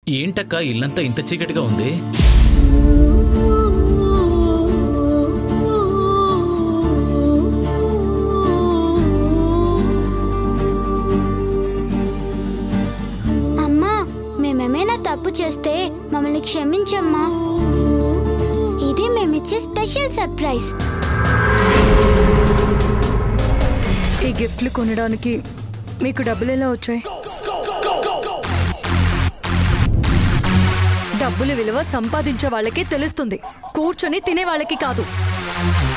ఏంటక్క ఇల్లంతా ఇంత చీకటిగా ఉంది అమ్మా మేమేమైనా తప్పు చేస్తే మమ్మల్ని క్షమించమ్మా ఇది మేమిచ్చే స్పెషల్ సర్ప్రైజ్ ఈ గిఫ్ట్లు కొనడానికి మీకు డబ్బులు ఎలా వచ్చాయి డబ్బుల విలువ సంపాదించే వాళ్ళకే తెలుస్తుంది కూర్చొని తినే వాళ్ళకి కాదు